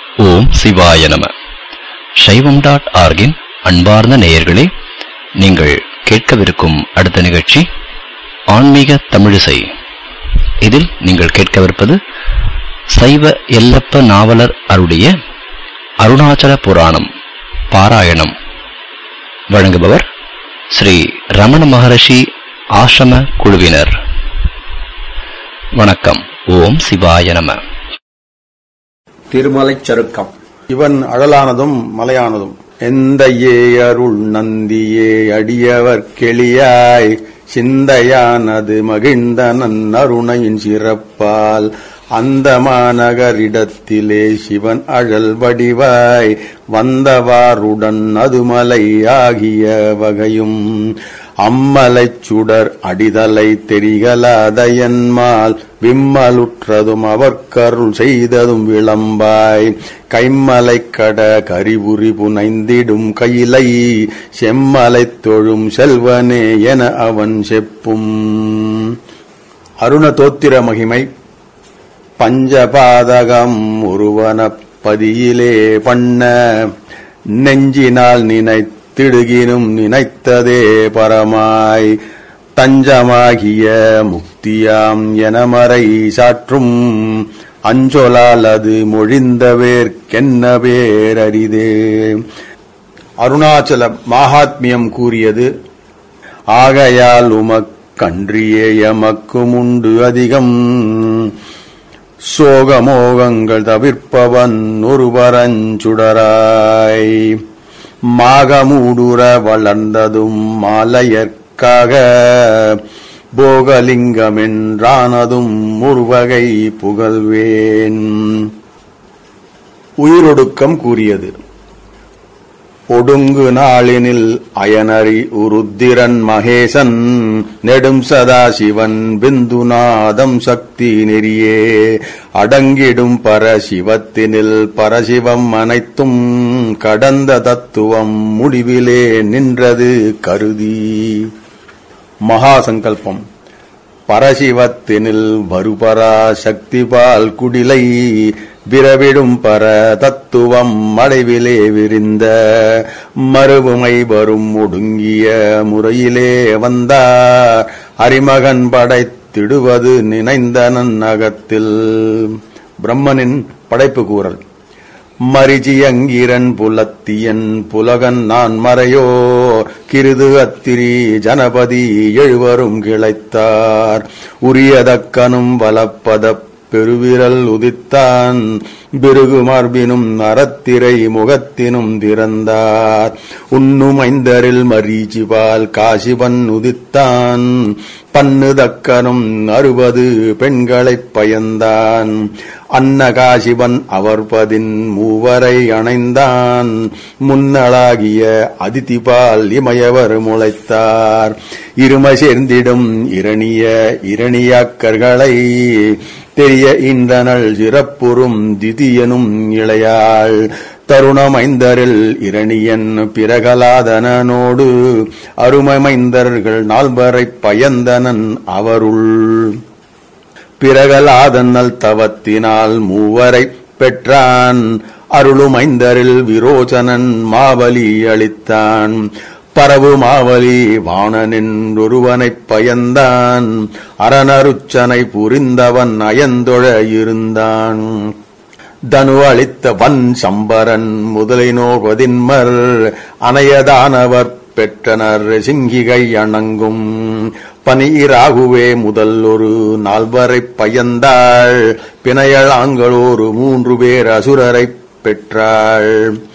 ஓம் சிவாய நம சைவம் டாட் ஆர்கின் அன்பார்ந்த நேயர்களே நீங்கள் கேட்கவிருக்கும் அடுத்த நிகழ்ச்சி ஆன்மீக தமிழிசை இதில் நீங்கள் கேட்கவிருப்பது சைவ எல்லப்ப நாவலர் அருடைய அருணாச்சல புராணம் பாராயணம் வழங்குபவர் ஸ்ரீ ரமண மகரிஷி ஆசிரம குழுவினர் வணக்கம் ஓம் சிவாய நம திருமலைச் சருக்கம் இவன் அழலானதும் மலையானதும் எந்தையே அருள் நந்தியே அடியவர் கெளியாய் சிந்தையானது மகிழ்ந்தனன் அருணையின் சிறப்பால் அந்த மாநகரிடத்திலே சிவன் அழல் வடிவாய் வந்தவாறுடன் அதுமலை ஆகிய வகையும் அம்மலைச் சுடர் அடிதலை தெரிகலாதயன்மால் விம்மலுற்றதும் அவர்க்கருள் செய்ததும் விளம்பாய் கைம்மலை கட கரிபுரி புனைந்திடும் கையிலை செம்மலைத் தொழும் செல்வனே என அவன் செப்பும் அருண தோத்திர மகிமை பஞ்சபாதகம் ஒருவனப் பதியிலே பண்ண நெஞ்சினால் நினைத்திடுகினும் நினைத்ததே பரமாய் தஞ்சமாகிய முக்தியாம் எனமறை சாற்றும் அஞ்சொலால் அது மொழிந்தவேற்கென்ன பேரரிதே அருணாச்சல மாகாத்மியம் கூறியது ஆகையால் உமக்கன்றியே எமக்கும் உண்டு அதிகம் சோகமோகங்கள் தவிர்ப்பவன் ஒருவரஞ்சுடராய் மாகமூடுற வளர்ந்ததும் மாலையற்காக போகலிங்கமென்றானதும் ஒருவகை புகழ்வேன் உயிரொடுக்கம் கூறியது ஒடுங்கு நாளினில் அயனரி உருத்திரன் மகேசன் நெடும் சதாசிவன் பிந்துநாதம் சக்தி நெறியே அடங்கிடும் பரசிவத்தினில் பரசிவம் அனைத்தும் கடந்த தத்துவம் முடிவிலே நின்றது கருதி மகாசங்கல்பம் பரசிவத்தினில் வருபரா சக்திபால் குடிலை விரவிடும் பர தத்துவம் மடைவிலே விரிந்த மறுவுமை வரும் ஒடுங்கிய முறையிலே வந்தார் அரிமகன் படைத்திடுவது நினைந்தனன் அகத்தில் பிரம்மனின் படைப்பு கூறல் மரிஜியங்கிரன் புலத்தியன் புலகன் நான் மறையோ கிருது அத்திரி ஜனபதி எழுவரும் கிளைத்தார் உரியதக்கனும் வலப்பதப் பெருவிரல் உதித்தான் பிருகு மார்பினும் அறத்திரை முகத்தினும் திறந்தார் உண்ணும் ஐந்தரில் மரீச்சிபால் காசிவன் உதித்தான் பன்னு தக்கனும் அறுபது பெண்களைப் பயந்தான் அன்னகாசிவன் அவர் பதின் மூவரை அணைந்தான் முன்னளாகிய அதிதிபால் இமயவர் முளைத்தார் இருமை சேர்ந்திடும் இரணிய இரணியாக்கர்களை தெரிய இன்றனள் சிறப்புறும் திதியனும் இளையாள் தருணமைந்தரில் இரணியன் பிறகலாதனோடு அருமைமைந்தர்கள் நால்வரைப் பயந்தனன் அவருள் பிறகலாதன்னல் தவத்தினால் மூவரைப் பெற்றான் அருளுமைந்தரில் விரோச்சனன் மாவலி அளித்தான் பரவு மாவலி வாணனின் ஒருவனைப் பயந்தான் அரணருச்சனை புரிந்தவன் அயந்தொழ இருந்தான் தனு அளித்த வன் சம்பரன் முதலினோர் பதின்மர் அணையதானவர் பெற்றனர் சிங்கிகை அணங்கும் பனீராகுவே முதல் ஒரு நால்வரைப் பயந்தாள் பிணையளாங்களோரு மூன்று பேர் அசுரரைப் பெற்றாள்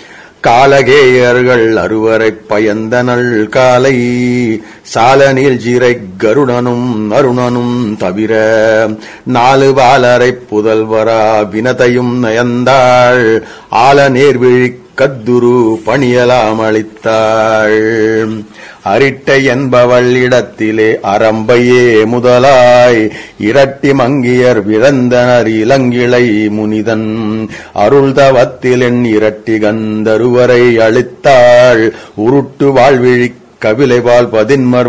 காலகேயர்கள் அறுவரைப் பயந்தனள் காலை சால நீழ்ச்சிறை கருடனும் அருணனும் தவிர நாலு பாலரைப் புதல்வரா வினதையும் நயந்தாள் ஆல நேர்விழி கத்துரு பணியலாம் அளித்தாள் அரிட்டை என்பவள் இடத்திலே அரம்பையே முதலாய் இரட்டி மங்கியர் விழந்தனர் இளங்கிளை முனிதன் அருள் தவத்திலென் இரட்டி கந்தருவரை அளித்தாள் உருட்டு வாழ்விழி கபிலைவால் பதின்மர்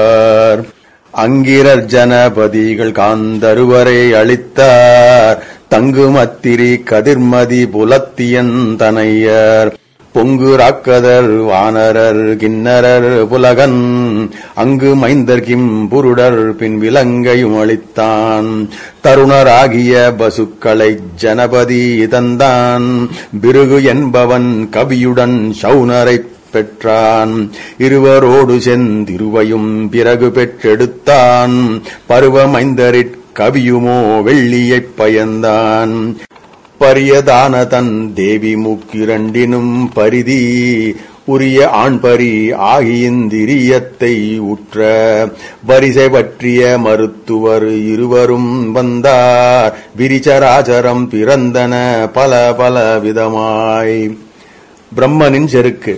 வந்துதித்தார் அங்கிரர் ஜனபதிகள் காந்தருவரை அளித்தார் தங்குமத்திரி கதிர்மதி புலத்தியன் தனையர் பொங்கு ராக்கதர் வானரர் கிண்ணரர் புலகன் அங்கு மைந்தர் கிம் புருடர் பின் விலங்கையும் அளித்தான் தருணராகிய பசுக்களை ஜனபதி தந்தான் பிருகு என்பவன் கவியுடன் சௌனரைப் பெற்றான் இருவரோடு செந்திருவையும் பிறகு பெற்றெடுத்தான் பருவமைந்தரிற் கவியுமோ வெள்ளியைப் பயந்தான் பரியதான தன் தேவி முக்கிரண்டினும் பரிதி உரிய ஆண்பரி ஆகியிந்திரியத்தை உற்ற வரிசை பற்றிய மருத்துவர் இருவரும் வந்தார் விரிச்சராச்சரம் பிறந்தன பல பல விதமாய் பிரம்மனின் செருக்கு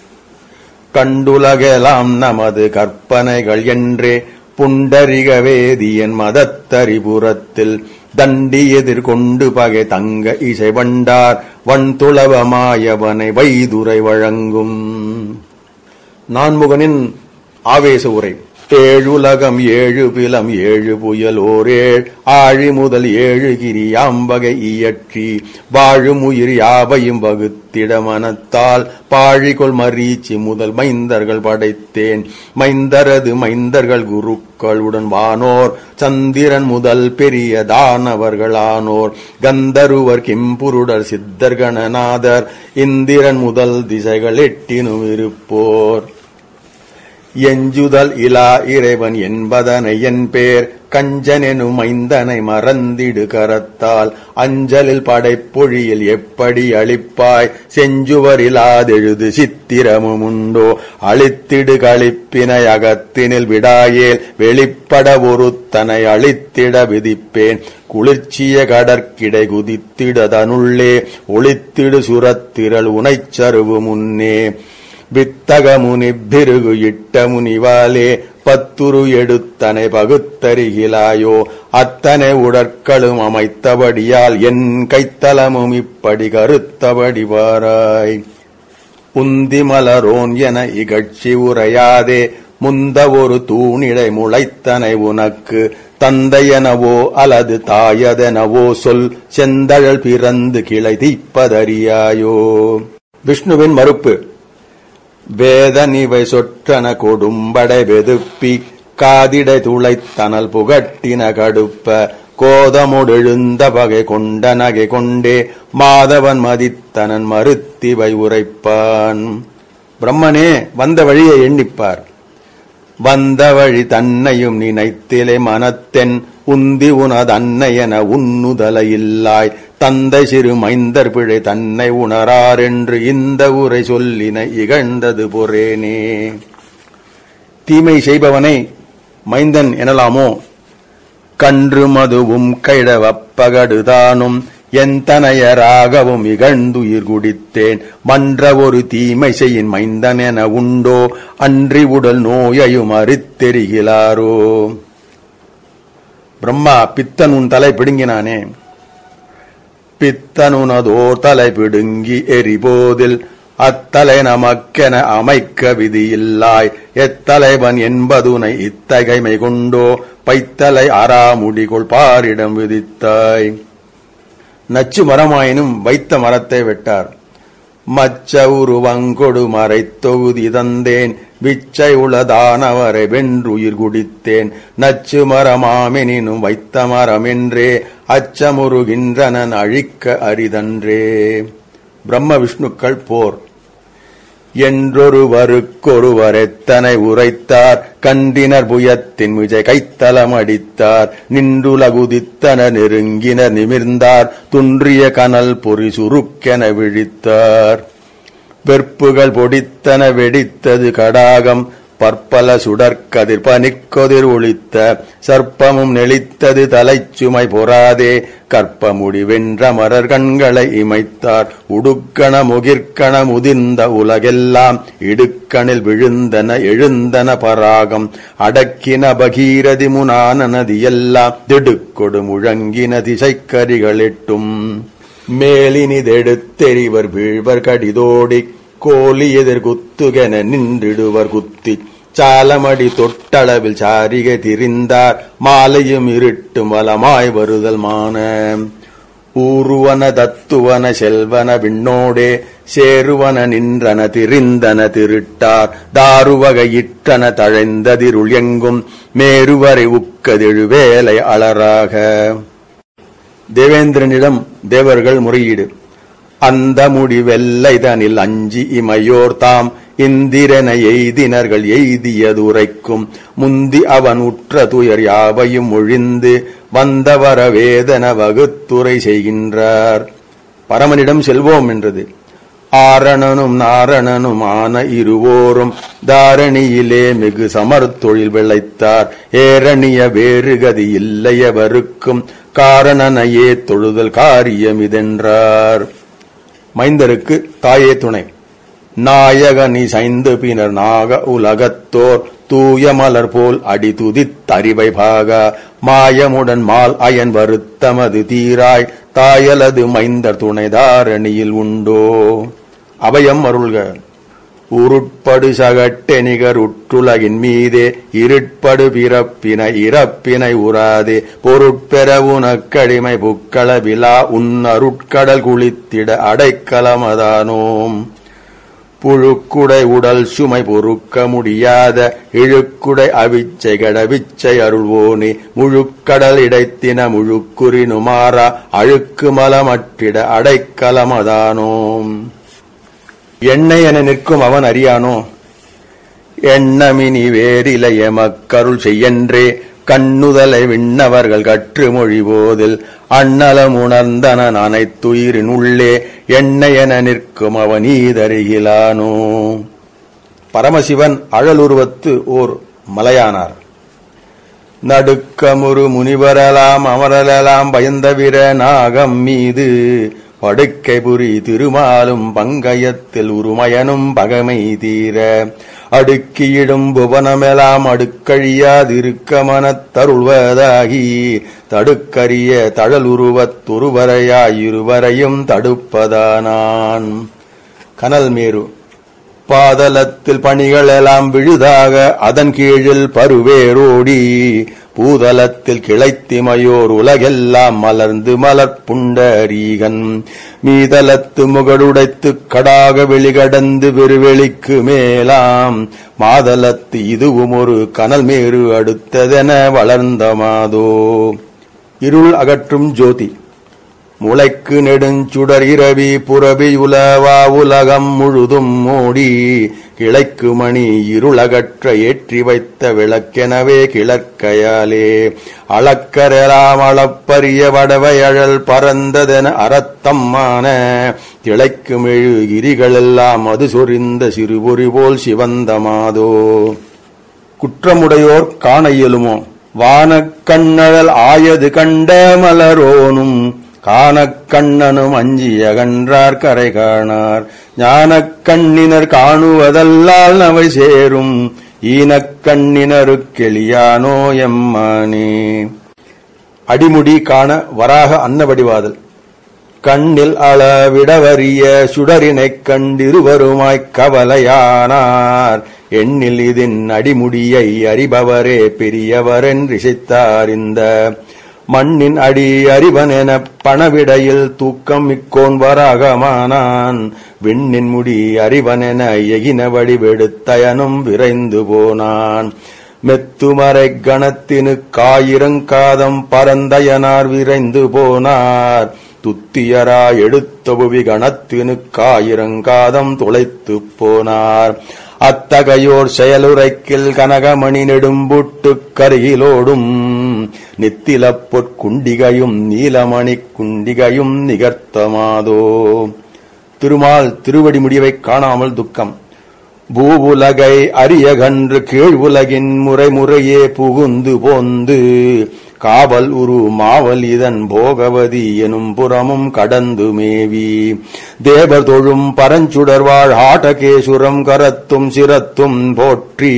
கண்டுலகெலாம் நமது கற்பனைகள் என்றே புண்டரிக வேதியன் மதத்தரிபுரத்தில் தண்டி எதிர்கொண்டு பகை தங்க இசை வண்டார் வன்துளவமாயவனை வைதுரை வழங்கும் நான்முகனின் ஆவேச உரை ஏழுலகம் ஏழு பிலம் ஏழு புயல் ஓரேழ் ஆழி முதல் ஏழு கிரி யாம்பகை இயற்றி வாழும் உயிர் யாவையும் வகுத்திட மனத்தால் பாழிகொள் மரீச்சி முதல் மைந்தர்கள் படைத்தேன் மைந்தரது மைந்தர்கள் குருக்களுடன் வானோர் சந்திரன் முதல் பெரிய தானவர்களானோர் கந்தருவர் கிம்புருடர் சித்தர் கணநாதர் இந்திரன் முதல் திசைகள் எட்டினும் இருப்போர் எஞ்சுதல் இலா இறைவன் என்பதனை என் பேர் கஞ்சனெனும் மைந்தனை மறந்திடு கரத்தால் அஞ்சலில் படைப்பொழியில் எப்படி அளிப்பாய் செஞ்சுவரிலாதெழுது சித்திரமும் உண்டோ அழித்திடு களிப்பினை அகத்தினில் விடாயேல் வெளிப்பட ஒருத்தனை அழித்திட விதிப்பேன் குளிர்ச்சிய கடற்கிடை குதித்திடதனுள்ளே ஒளித்திடு சுரத்திரள் உனைச்சருவு முன்னே வித்தக முனி பிருகு இட்ட முனிவாலே பத்துரு எடுத்தனை பகுத்தறிகிலாயோ அத்தனை உடற்களும் அமைத்தபடியால் என் கைத்தலமும் இப்படி கருத்தபடி வாராய் உந்தி மலரோன் என இகழ்ச்சி உரையாதே முந்த ஒரு தூணிடை முளைத்தனை உனக்கு தந்தையெனவோ அல்லது தாயதெனவோ சொல் செந்தழல் பிறந்து கிளை தீப்பதறியாயோ விஷ்ணுவின் மறுப்பு வேதனிவை சொற்றன கொடும்படை வெதுப்பி காதிடை துளைத்தனல் புகட்டின கடுப்ப கோதமுடெழுந்த பகை கொண்ட நகை கொண்டே மாதவன் மதித்தனன் மறுத்திவை உரைப்பான் பிரம்மனே வந்த வழியை எண்ணிப்பார் வந்த வழி தன்னையும் நினைத்திலே மனத்தென் உந்தி உனதன்னையென உன்னுதல இல்லாய் தந்தை சிறு மைந்தர் பிழை தன்னை உணராரென்று இந்த உரை சொல்லின இகழ்ந்தது பொறேனே தீமை செய்பவனை மைந்தன் எனலாமோ கன்று மதுவும் கைடவப்பகடுதானும் எந்தனையராகவும் இகழ்ந்துயிர் குடித்தேன் மன்ற ஒரு தீமை செய்யின் மைந்தன் என உண்டோ அன்றி உடல் நோயையும் அறித்தெரிகிறாரோ பிரம்மா பித்தன் உன் தலை பிடுங்கினானே பித்தனுனதோர் தலை பிடுங்கி எரிபோதில் அத்தலை நமக்கென அமைக்க விதியில்லாய் எத்தலைவன் என்பதுனை இத்தகைமை கொண்டோ பைத்தலை அறாமுடிகொள் பாரிடம் விதித்தாய் நச்சு மரமாயினும் வைத்த மரத்தை வெட்டார் மச்ச உருவங்கொடு மறைத் தொகுதி தந்தேன் விச்சை உளதானவரை வென்றுயிர் குடித்தேன் நச்சு மரமாமெனினும் வைத்த மரமென்றே அச்சமுருகின்றனன் அழிக்க அரிதன்றே பிரம்ம விஷ்ணுக்கள் போர் என்றொருவருக்கொருவர் எத்தனை உரைத்தார் கண்டினர் புயத்தின் விஜய் கைத்தலம் அடித்தார் நின்றுலகுதித்தன நெருங்கினர் நிமிர்ந்தார் துன்றிய கனல் பொறி சுருக்கென விழித்தார் வெற்புகள் பொடித்தன வெடித்தது கடாகம் பற்பல சுடற்கதிர் பனிக்கொதிர் ஒளித்த சர்ப்பமும் நெளித்தது தலைச்சுமை பொறாதே கற்பமுடி வென்ற மரர் கண்களை இமைத்தார் உடுக்கண முகிர்க்கண முதிர்ந்த உலகெல்லாம் இடுக்கணில் விழுந்தன எழுந்தன பராகம் அடக்கின பகீரதி முனான நதியெல்லாம் திடுக்கொடு முழங்கின திசைக்கரிகளிட்டும் மேலினிதெடுத்தெறிவர் வீழ்வர் கடிதோடி கோலி எதிர் குத்துகென நின்றிடுவர் குத்தி சாலமடி தொட்டளவில் சாரிகை திரிந்தார் மாலையும் இருட்டும் வலமாய் வருதல் மான ஊருவன தத்துவன செல்வன விண்ணோடே சேருவன நின்றன திரிந்தன திருட்டார் தாருவகையிற்றன தழைந்ததிருள் எங்கும் மேருவரை உக்கதெழு வேலை அலராக தேவேந்திரனிடம் தேவர்கள் முறையீடு அந்த முடிவெல்லைதனில் அஞ்சி இமையோர் தாம் இந்திரன எய்தினர்கள் எய்தியதுரைக்கும் முந்தி அவன் உற்ற துயர் யாவையும் ஒழிந்து வந்தவர வேதன வகுத்துரை செய்கின்றார் பரமனிடம் செல்வோம் என்றது ஆரணனும் நாரணனும் ஆன இருவோரும் தாரணியிலே மிகு சமர்த்தொழில் விளைத்தார் ஏரணிய வேறுகதி இல்லையவருக்கும் காரணனையே தொழுதல் காரியமிதென்றார் மைந்தருக்கு தாயே துணை நாயகனி சைந்து பினர் நாக உலகத்தோர் தூய மலர் போல் அடி துதித்தறிவை பாக மாயமுடன் மால் அயன் வருத்தமது தீராய் தாயலது மைந்தர் துணை தாரணியில் உண்டோ அபயம் அருள்க உருட்படு சகட்டெ நிகர் உற்றுலகின் மீதே இருட்படு பிறப்பினை இறப்பினை உறாதே பொருட்பெற உனக்கடிமை புக்கள விழா உன்னருட்கடல் குளித்திட அடைக்கலமதானோம் புழுக்குடை உடல் சுமை பொறுக்க முடியாத இழுக்குடை அவிச்சை கடவிச்சை அருள்வோனே முழுக்கடல் இடைத்தின முழுக்குறினுமாறா அழுக்கு மலமற்றிட அடைக்கலமதானோம் எண்ணெய் என நிற்கும் அவன் அறியானோ எண்ணமினி வேறிலைய மக்கருள் செய்யன்றே கண்ணுதலை விண்ணவர்கள் கற்று மொழிபோதில் அண்ணலம் உணர்ந்தனன் அனைத்துயிரின் உள்ளே எண்ணெய் என நிற்கும் அவன் ஈதருகிலானோ பரமசிவன் அழலுருவத்து ஓர் மலையானார் நடுக்கமுறு முனிவரலாம் அமரலாம் பயந்தவிர நாகம் மீது படுக்கை புரி திருமாலும் பங்கயத்தில் உருமயனும் பகமை தீர அடுக்கியிடும் புவனமெலாம் அடுக்கழியாதிருக்க மனத் தருள்வதாகி தடுக்கரிய தழலுருவத்துருவரையாயிருவரையும் தடுப்பதானான் கனல் மேரு பாதலத்தில் பணிகளெல்லாம் விழுதாக அதன் கீழில் பருவேரோடி பூதலத்தில் கிளைத்திமையோர் உலகெல்லாம் மலர்ந்து மலர்ப்புண்டரீகன் மீதலத்து முகடுடைத்து கடாக வெளிகடந்து பெருவெளிக்கு மேலாம் மாதலத்து இதுவும் ஒரு கனல் மேரு அடுத்ததென வளர்ந்த மாதோ இருள் அகற்றும் ஜோதி முளைக்கு நெடுஞ்சுடர் இரவி புறவி உலவா உலகம் முழுதும் மூடி கிளைக்கு மணி இருளகற்ற ஏற்றி வைத்த விளக்கெனவே கிளர்க்கையாலே அளக்கரெலாம் அளப்பரிய வடவை அழல் பறந்ததென அறத்தம்மான திளைக்கு மெழு கிரிகளெல்லாம் அது சொரிந்த சிறுபொறி போல் சிவந்தமாதோ குற்றமுடையோர் காண இயலுமோ வானக்கண்ணழல் ஆயது கண்ட மலரோனும் காணக் கண்ணனும் அஞ்சிய கன்றார் கரை காணார் ஞானக் கண்ணினர் காணுவதல்லால் நவை சேரும் ஈனக் கண்ணினருக்கெளியானோ எம்மானே அடிமுடி காண வராக அன்னவடிவாதல் கண்ணில் அளவிடவரிய சுடரினைக் கண்டிருவருமாய்க் கவலையானார் எண்ணில் இதன் அடிமுடியை அறிபவரே பெரியவரென்றிசைத்தார் இந்த மண்ணின் அடி அறிவன் எனப் பணவிடையில் தூக்கம் மிக்கோன் வராகமானான் விண்ணின் முடி அறிவனென எகின வடிவெடுத்தயனும் விரைந்து போனான் மெத்துமறை கணத்தினு காயிரங்காதம் பரந்தயனார் விரைந்து போனார் துத்தியரா எடுத்த புவி கணத்தினு காயிரங்காதம் துளைத்துப் போனார் அத்தகையோர் செயலுரைக்கில் கனகமணி நெடும்புட்டுக் கருகிலோடும் நித்திலப் பொற்குண்டிகையும் நீலமணிக் குண்டிகையும் நிகர்த்தமாதோ திருமால் திருவடி முடிவைக் காணாமல் துக்கம் பூவுலகை அரியகன்று கீழ் உலகின் முறைமுறையே புகுந்து போந்து காவல் உரு மாவல் இதன் போகவதி எனும் புறமும் கடந்து மேவி தேவர் தொழும் பரஞ்சுடர்வாழ் ஆட்டகேசுரம் கரத்தும் சிரத்தும் போற்றி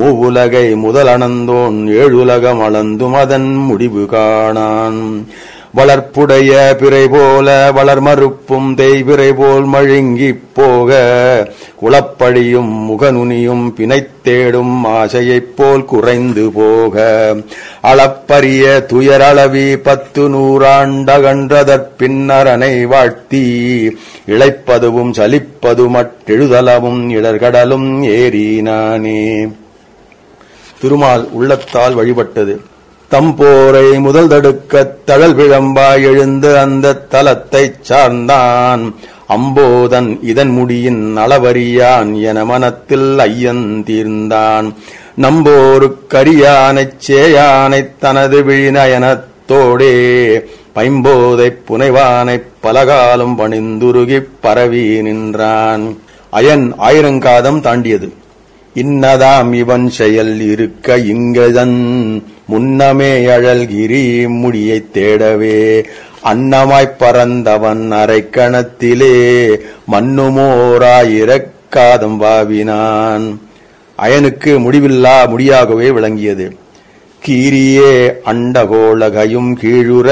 மூவுலகை முதலணந்தோன் ஏழுலகம் அளந்தும் அதன் முடிவு காணான் வளர்ப்புடைய பிறை போல வளர் மறுப்பும் தேய்பிறை போல் மழுங்கிப் போக குளப்பழியும் முகநுனியும் பிணைத்தேடும் ஆசையைப் போல் குறைந்து போக அளப்பரிய துயரளவி பத்து நூறாண்டகன்றதற்பின்னரனை வாழ்த்தி இழைப்பதுவும் சலிப்பதுமட்டெழுதலவும் இடர்கடலும் ஏறினானே திருமால் உள்ளத்தால் வழிபட்டது தம்போரை முதல் தடுக்கத் தழல் விழம்பாய் எழுந்து அந்த தலத்தைச் சார்ந்தான் அம்போதன் இதன் முடியின் அளவறியான் என மனத்தில் ஐயன் தீர்ந்தான் நம்போருக்கரியானைச் சேயானைத் தனது விழிநயனத்தோடே பைம்போதைப் புனைவானைப் பலகாலம் பணிந்துருகிப் பரவி நின்றான் அயன் ஆயிரங்காதம் தாண்டியது இன்னதாம் இவன் செயல் இருக்க இங்கதன் முன்னமே அழல்கிரி முடியைத் தேடவே அன்னமாய்ப் பறந்தவன் அரைக்கணத்திலே மண்ணுமோராயிரக்காதம் வாவினான் அயனுக்கு முடிவில்லா முடியாகவே விளங்கியது கீரியே அண்டகோளகையும் கீழுற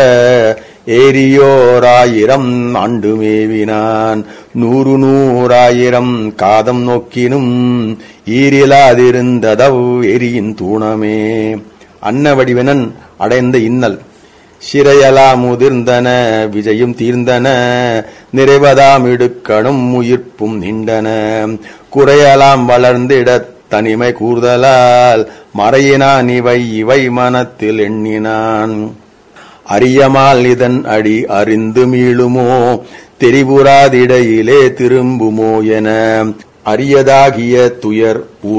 ஏரியோராயிரம் ஆண்டு மேவினான் நூறு நூறாயிரம் காதம் நோக்கினும் ஈரிலாதிருந்ததவ் எரியின் தூணமே அன்னவடிவனன் அடைந்த இன்னல் சிறையலாம் முதிர்ந்தன விஜயும் தீர்ந்தன நிறைவதாம் இடுக்கணும் உயிர்ப்பும் நின்றன குறையலாம் வளர்ந்திடத் தனிமை கூர்தலால் மறையினான் இவை இவை மனத்தில் எண்ணினான் அரியமால் இதன் அடி அறிந்து மீளுமோ தெரிவுறாதிடையிலே திரும்புமோ என அரியதாகிய துயர்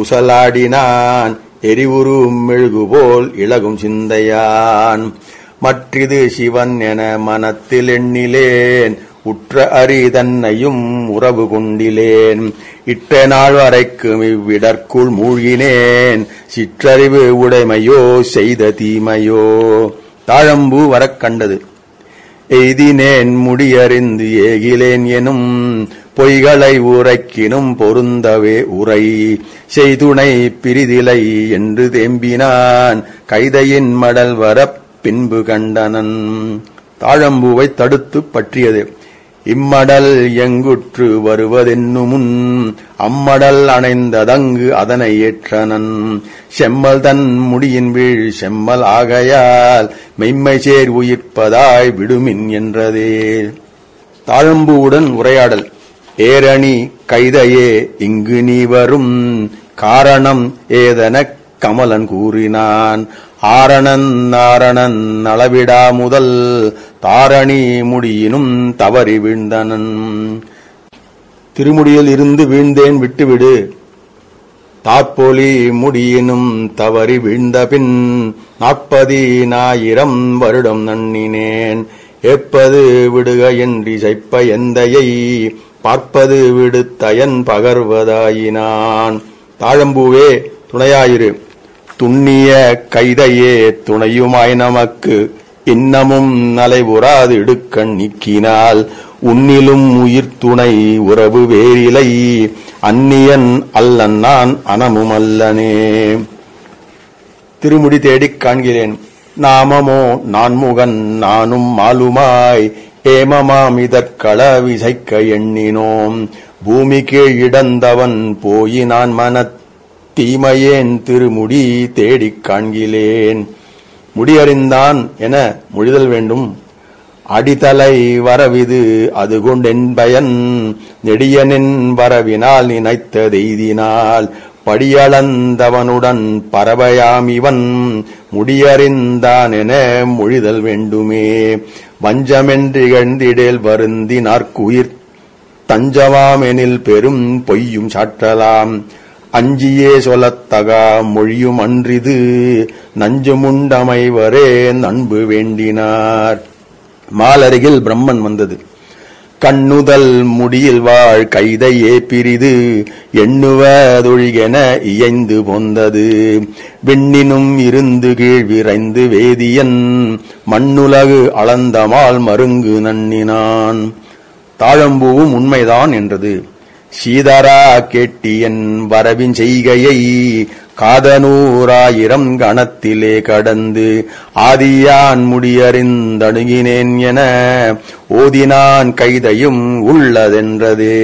ஊசலாடினான் எரிவுரு மெழுகுபோல் இளகும் சிந்தையான் மற்றிது சிவன் என மனத்தில் எண்ணிலேன் உற்ற அரிதன்னையும் உறவு கொண்டிலேன் இட்ட நாள் வரைக்கும் இவ்விடற்குள் மூழ்கினேன் சிற்றறிவு உடைமையோ செய்த தீமையோ தாழம்பூ வரக் கண்டது எய்தினேன் முடியறிந்து ஏகிலேன் எனும் பொய்களை உரைக்கினும் பொருந்தவே உரை செய்துணை பிரிதிலை என்று தேம்பினான் கைதையின் மடல் வரப் பின்பு கண்டனன் தாழம்பூவை தடுத்து பற்றியது இம்மடல் எங்குற்று வருவதென்னுமுன் அம்மடல் அணைந்ததங்கு அதனை ஏற்றனன் செம்மல் தன் முடியின் வீழ் செம்மல் ஆகையால் மெய்மை சேர் உயிர்ப்பதாய் விடுமின் என்றதே தாழம்பூவுடன் உரையாடல் ஏரணி கைதையே இங்கு நீ வரும் காரணம் ஏதனக் கமலன் கூறினான் ஆரணன் நாரணன் அளவிடா முதல் தாரணி முடியினும் தவறி வீழ்ந்தனன் திருமுடியில் இருந்து வீழ்ந்தேன் விட்டுவிடு தாற்பொலி முடியினும் தவறி வீழ்ந்தபின் நாற்பதினாயிரம் வருடம் நன்னினேன் ஏப்பது விடுக என்று செய்ப்ப எந்தையை பார்ப்பது விடுத்தயன் பகர்வதாயினான் தாழம்பூவே துணையாயிரு துண்ணிய கைதையே துணையுமாய் நமக்கு இன்னமும் நலைவுறாது இடுக்கண் நீக்கினால் உன்னிலும் உயிர் துணை உறவு வேறிலை அந்நியன் அல்லன் நான் அனமும் அல்லனே திருமுடி தேடிக் காண்கிறேன் நாமமோ நான்முகன் நானும் மாலுமாய் ஏமமாம் இதற்கள விசைக்க எண்ணினோம் பூமி கீழ் இடந்தவன் போயினான் மனத் தீமையேன் திருமுடி தேடிக் காண்கிலேன் முடியறிந்தான் என மொழிதல் வேண்டும் அடித்தலை வரவிது அது கொண்டென் பயன் நெடியனின் வரவினால் நினைத்ததெய்தினால் படியளந்தவனுடன் பறவையாம் இவன் முடியறிந்தான் என மொழிதல் வேண்டுமே வஞ்சமென்றிகழ்ந்திடேல் வருந்தினார்க்குயிர் தஞ்சமாமெனில் பெரும் பொய்யும் சாற்றலாம் அஞ்சியே சொல்லத்தகா மொழியும் அன்றிது நஞ்சுமுண்டமைவரே நண்பு வேண்டினார் மாலருகில் பிரம்மன் வந்தது கண்ணுதல் முடியில் வாழ் கைதையே பிரிது எண்ணுவதொழிகென இயைந்து பொந்தது விண்ணினும் இருந்து கீழ் விரைந்து வேதியன் மண்ணுலகு அளந்தமால் மருங்கு நன்னினான் தாழம்பூவும் உண்மைதான் என்றது சீதரா கெட்டியன் வரவின் செய்கையை காதனூராயிரம் கணத்திலே கடந்து ஆதியான் முடியறிந்தணுகினேன் என ஓதினான் கைதையும் உள்ளதென்றதே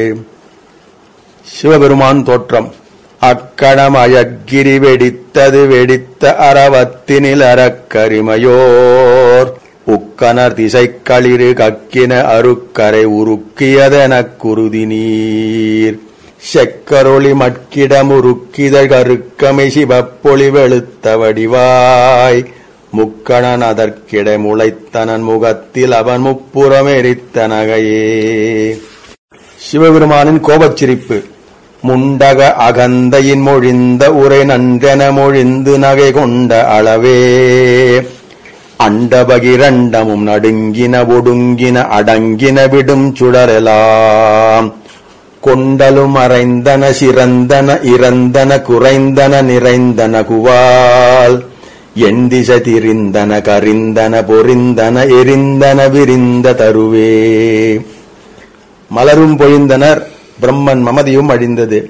சிவபெருமான் தோற்றம் அக்கணமயக்கிரி வெடித்தது வெடித்த அரவத்தினில் அறக்கரிமையோர் உக்கனர் திசைக்களிறு கக்கின அருக்கரை உருக்கியதெனக் குருதி நீர் செக்கரொளி மட்கிடமுருக்கிதழ் கருக்கமை சிவப்பொளி வெளுத்த வடிவாய் முக்கணன் அதற்கிட முளைத்தனன் முகத்தில் அவன் முப்புறம் எரித்த நகையே சிவபெருமானின் கோபச்சிரிப்பு முண்டக அகந்தையின் மொழிந்த உரை நன்றென மொழிந்து நகை கொண்ட அளவே அண்டபகிரண்டமும் நடுங்கின ஒடுங்கின அடங்கின விடும் சுடரெலாம் கொண்டலும் அறைந்தன சிறந்தன இறந்தன குறைந்தன நிறைந்தன குவால் எந்திச திரிந்தன கரிந்தன பொறிந்தன எரிந்தன விரிந்த தருவே மலரும் பொழிந்தனர் பிரம்மன் மமதியும் அழிந்தது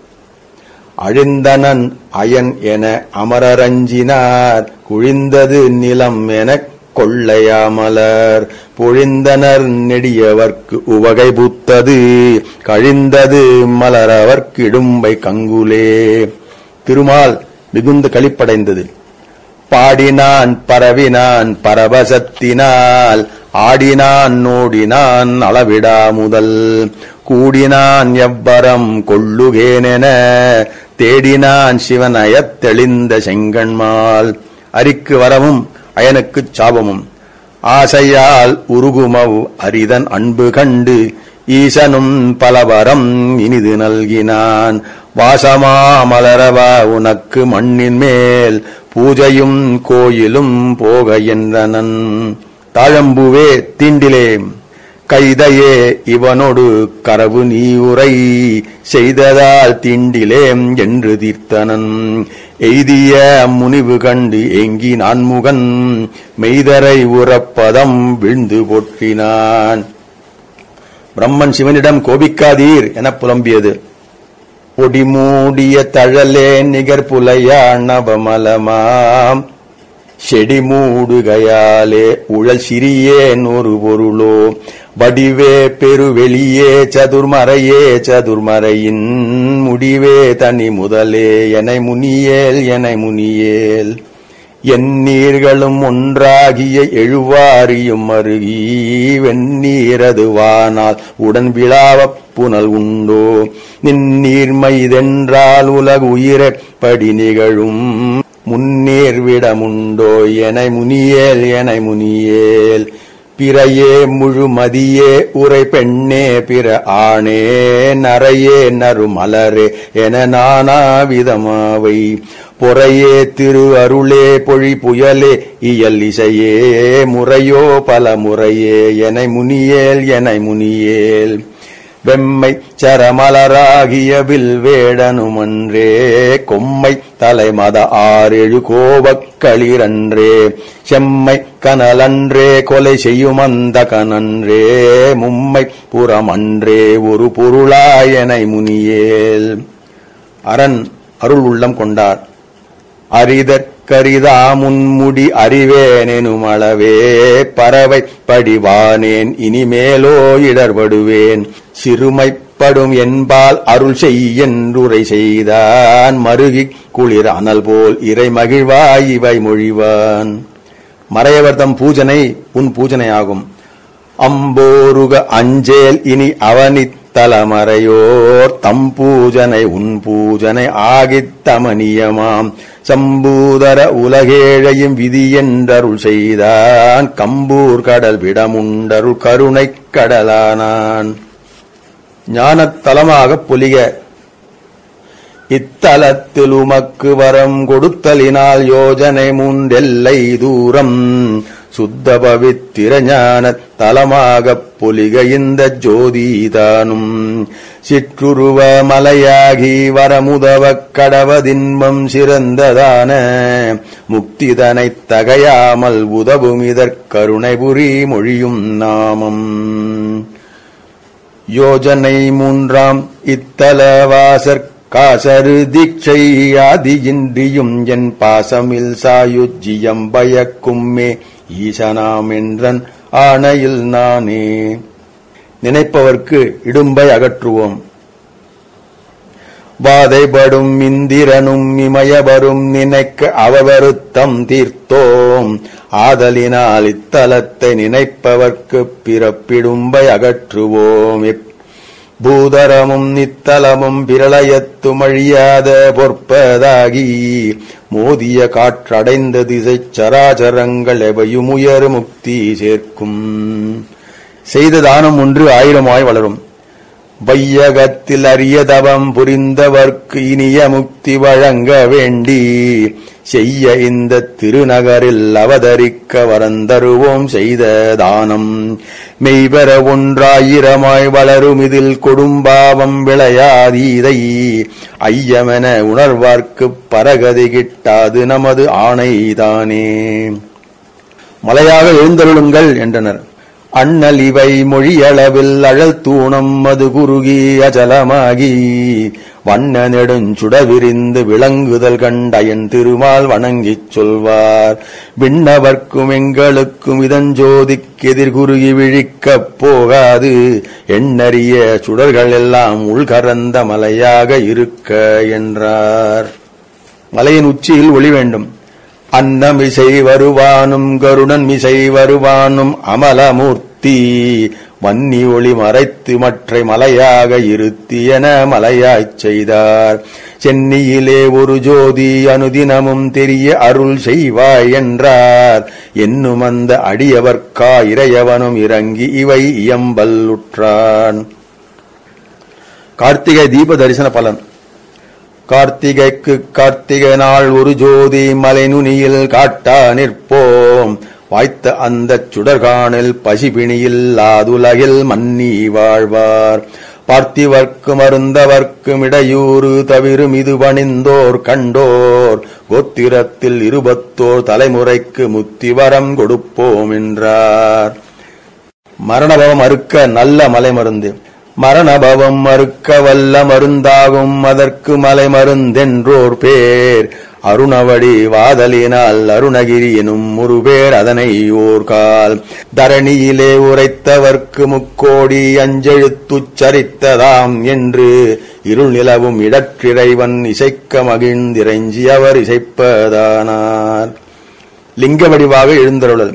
அழிந்தனன் அயன் என அமரரஞ்சினார் குழிந்தது நிலம் எனக் கொள்ளையாமலர் பொழிந்தனர் நெடியவர்க்கு உவகை புத்தது கழிந்தது மலரவர்க்கிடும்பை கங்குலே திருமால் மிகுந்த களிப்படைந்தது பாடினான் பரவினான் பரவசத்தினால் ஆடினான் நோடினான் அளவிடா முதல் கூடினான் எவ்வரம் கொள்ளுகேனென தேடினான் சிவனயத் தெளிந்த செங்கண்மால் அரிக்கு வரவும் அயனுக்குச் சாபமும் ஆசையால் உருகுமவ் அரிதன் அன்பு கண்டு ஈசனும் பலவரம் இனிது நல்கினான் வாசமா மலரவா உனக்கு மண்ணின் மேல் பூஜையும் கோயிலும் போக என்றனன் தாழம்பூவே தீண்டிலே கைதையே இவனொடு கரவு நீயுரை செய்ததால் தீண்டிலேம் என்று தீர்த்தனன் எய்திய முனிவு கண்டு ஏங்கி நான்முகன் மெய்தரை உறப்பதம் விழுந்து போற்றினான் பிரம்மன் சிவனிடம் கோபிக்காதீர் எனப் புலம்பியது பொடிமூடிய தழலே நிகர் புலையாணவமலமாம் செடி மூடுகையாலே உழல் சிறியேன் ஒரு பொருளோ வடிவே பெருவெளியே சதுர்மறையே சதுர்மறையின் முடிவே தனி முதலே எனை முனியேல் எனை முனியேல் என் நீர்களும் ஒன்றாகிய எழுவாரியும் அருகி வெந்நீரது வானால் உடன் விழாவப் புனல் உண்டோ நின்னீர்மைதென்றால் உலகு உயிரப்படி நிகழும் முன்னீர் விடமுண்டோ என முனியேல் என முனியேல் பிறையே முழுமதியே உரை பெண்ணே பிற ஆணே நரையே நறுமலரே என நானாவிதமாவை பொறையே திரு அருளே பொழி புயலே இயல் இசையே முறையோ பல முறையே என முனியேல் என முனியேல் வெம்மை சரமலராகிய வில்வேடனுமன்றே கொம்மை தலைமத ஆறெழு கோபக்களிரன்றே செம்மை கனலன்றே கொலை செய்யும் அந்த கனன்றே மும்மை புறமன்றே ஒரு பொருளாயனை முனியேல் அரண் அருள் உள்ளம் கொண்டார் அரிதற்கரிதா முன்முடி அறிவேனெனும் அளவே பறவை படிவானேன் இனிமேலோ இடர்படுவேன் சிறுமைப்படும் என்பால் அருள் செய்யென்றுரை செய்தான் மருகிக் குளிர் அனல் போல் இறை மகிழ்வாய் இவை மொழிவான் மறையவர்தம் பூஜனை உன் பூஜனையாகும் அம்போருக அஞ்சேல் இனி அவனித் தலமறையோர் தம் பூஜனை உன் பூஜனை ஆகித் தமனியமாம் சம்பூதர உலகேழையும் விதி என்றருள் செய்தான் கம்பூர் கடல் விடமுண்டருள் கருணைக் கடலானான் ஞானத் தலமாகப் பொலிக இத்தலத்தில் உமக்கு வரம் கொடுத்தலினால் யோஜனை மூன்றெல்லை தூரம் சுத்த பவித்திர ஞானத் தலமாகப் பொலிக இந்த ஜோதிதானும் சிற்றுருவ மலையாகி வரமுதவக் கடவதின்பம் சிறந்ததான முக்திதனைத் தகையாமல் உதவும் இதற்கருணை புரி மொழியும் நாமம் யோஜனை மூன்றாம் இத்தலவாசற் காசரு தீட்சை ஆதியின்றியும் என் பாசமில் சாயுஜ்ஜியம் பயக்கும்மே ஈசனாம் என்றன் ஆணையில் நானே நினைப்பவர்க்கு இடும்பை அகற்றுவோம் வாதைபடும் இந்திரனும் இமயவரும் நினைக்க அவவருத்தம் தீர்த்தோம் ஆதலினால் இத்தலத்தை நினைப்பவர்க்கு பிறப்பிடும்பை அகற்றுவோம் எப் பூதரமும் நித்தலமும் பிரளயத்துமழியாத பொற்பதாகி மோதிய காற்றடைந்த திசை சராச்சரங்கள் எவையும் உயர் முக்தி சேர்க்கும் செய்த தானம் ஒன்று ஆயிரமாய் வளரும் வையகத்தில் அரிய தவம் புரிந்தவர்க்கு இனிய முக்தி வழங்க வேண்டி செய்ய இந்த திருநகரில் அவதரிக்க வரந்தருவோம் செய்த தானம் மெய்வர ஒன்றாயிரமாய் வளரும் இதில் கொடும்பாவம் விளையாதீதை ஐயமென உணர்வார்க்குப் பரகதி கிட்டாது நமது ஆணைதானே மலையாக எழுந்தருளுங்கள் என்றனர் அண்ணல் இவை மொழியளவில் அழல் தூணம் மது குறுகி அச்சலமாகி வண்ண நெடுஞ்சுடவிரிந்து விளங்குதல் கண்டயன் திருமால் வணங்கிச் சொல்வார் விண்ணவர்க்கும் எங்களுக்கும் இதஞ்சோதிக்கெதிர் குறுகி விழிக்கப் போகாது எண்ணறிய சுடர்கள் எல்லாம் உள்கரந்த மலையாக இருக்க என்றார் மலையின் உச்சியில் ஒளி வேண்டும் அன்னமிசை வருவானும் கருணன் மிசை வருவானும் அமலமூர்த்தி வன்னி ஒளி மறைத்து மற்றை மலையாக இருத்தி என மலையாய்ச் செய்தார் சென்னியிலே ஒரு ஜோதி அனுதினமும் தெரிய அருள் செய்வாய் என்றார் என்னும் அந்த அடியவர்க்கா இறையவனும் இறங்கி இவை இயம்பல்லுற்றான் கார்த்திகை தீப தரிசன பலன் கார்த்திகைக்கு கார்த்திகை நாள் ஒரு ஜோதி மலைநுனியில் காட்டா நிற்போம் வாய்த்த அந்தச் சுடர்காணில் பசிபிணியில்லாதுலகில் மன்னி வாழ்வார் பார்த்திவர்க்கும் அருந்தவர்க்கும் இடையூறு தவிரும் இது பணிந்தோர் கண்டோர் கோத்திரத்தில் இருபத்தோர் தலைமுறைக்கு முத்திவரம் கொடுப்போம் என்றார் மரணபவம் அறுக்க நல்ல மலை மருந்து மரணபவம் மறுக்க வல்ல மருந்தாகும் அதற்கு மலை மருந்தென்றோர் பேர் அருணவடி வாதலினால் அருணகிரி எனும் ஒரு பேர் அதனை ஓர்கால் தரணியிலே உரைத்தவர்க்கு முக்கோடி அஞ்செழுத்துச் சரித்ததாம் என்று இருள் நிலவும் இடற்றிறைவன் இசைக்க மகிழ்ந்திரைஞ்சி அவர் இசைப்பதானார் லிங்க வடிவாக எழுந்தருளல்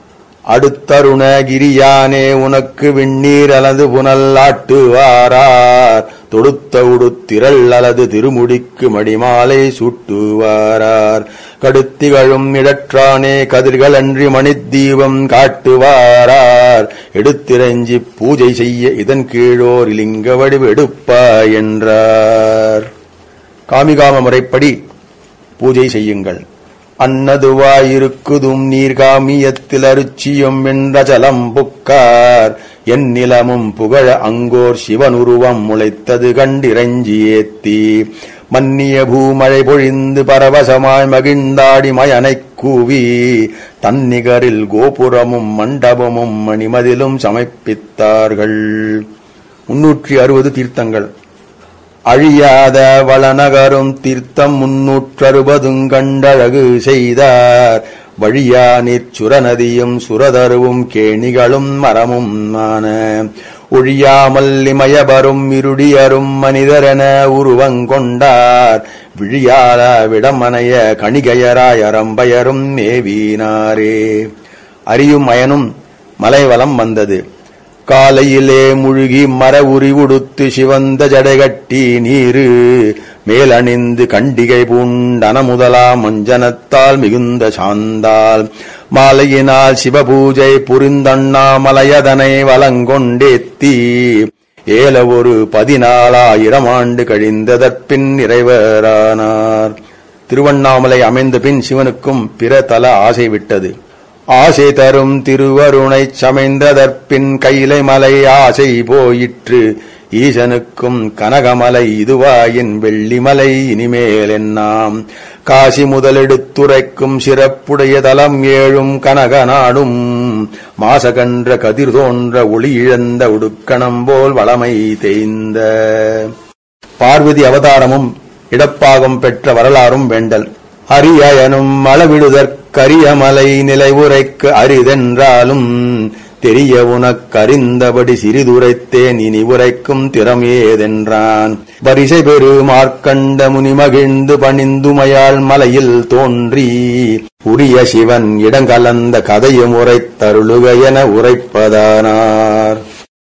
அடுத்தருணகிரியானே உனக்கு விண்ணீர் அல்லது புனல் ஆட்டுவாரார் தொடுத்த உடுத்திரள் அல்லது திருமுடிக்கு மடிமாலை சூட்டுவாரார் கடுத்திகழும் இடற்றானே கதிர்கள் அன்றி மணித்தீபம் காட்டுவாரார் எடுத்திரஞ்சி பூஜை செய்ய இதன் கீழோர் லிங்க வடிவு எடுப்பா என்றார் காமிகாம முறைப்படி பூஜை செய்யுங்கள் அன்னதுவாயிருக்குதும் நீர்காமியத்தில் அருச்சியும் என்ற ஜலம் புக்கார் என் நிலமும் புகழ அங்கோர் சிவனுருவம் முளைத்தது கண்டிரஞ்சி ஏத்தி மன்னிய பூமழை பொழிந்து பரவசமாய் மகிழ்ந்தாடி மயனைக் கூவி தன்னிகரில் கோபுரமும் மண்டபமும் மணிமதிலும் சமைப்பித்தார்கள் முன்னூற்றி அறுபது தீர்த்தங்கள் அழியாத வளநகரும் தீர்த்தம் முன்னூற்றறுபதும் கண்டழகு செய்தார் வழியா நிற்சுர நதியும் சுரதருவும் கேணிகளும் மரமும் ஆன ஒழியாமல் இமயபரும் இருடியரும் மனிதரென உருவங்கொண்டார் விழியால விடமனைய கணிகையராய் அரம்பயரும் மேவினாரே அரியும் அயனும் மலைவலம் வந்தது காலையிலே முழுகி மர உரி உடுத்து சிவந்த ஜடைகட்டி நீரு மேலணிந்து கண்டிகை பூண்டன முதலா மஞ்சனத்தால் மிகுந்த சாந்தால் மாலையினால் சிவபூஜை புரிந்தண்ணாமலையதனை வலங்கொண்டேத்தி ஏல ஒரு பதினாலாயிரம் ஆண்டு கழிந்ததற்பின் நிறைவரானார் திருவண்ணாமலை அமைந்த பின் சிவனுக்கும் பிற தல ஆசை விட்டது ஆசை தரும் திருவருணைச் சமைந்ததற்பின் கைலை மலை ஆசை போயிற்று ஈசனுக்கும் கனகமலை இதுவாயின் வெள்ளிமலை இனிமேல் என்னாம் காசி முதலெடுத்துரைக்கும் சிறப்புடைய தலம் ஏழும் கனக நாடும் மாசகன்ற கதிர் தோன்ற ஒளி இழந்த உடுக்கணம் போல் வளமை தேய்ந்த பார்வதி அவதாரமும் இடப்பாகம் பெற்ற வரலாறும் வேண்டல் அரியனும் அளவிடுதற்கரியமலை நிலை உரைக்கு அரிதென்றாலும் தெரிய உனக்கறிந்தபடி சிறிதுரைத்தேன் இனி உரைக்கும் திறம் ஏதென்றான் வரிசை பெரு மார்க்கண்ட முனி மகிழ்ந்து பணிந்துமையாள் மலையில் தோன்றி உரிய சிவன் இடங்கலந்த கதையும் உரைத்தருளுக என உரைப்பதானார்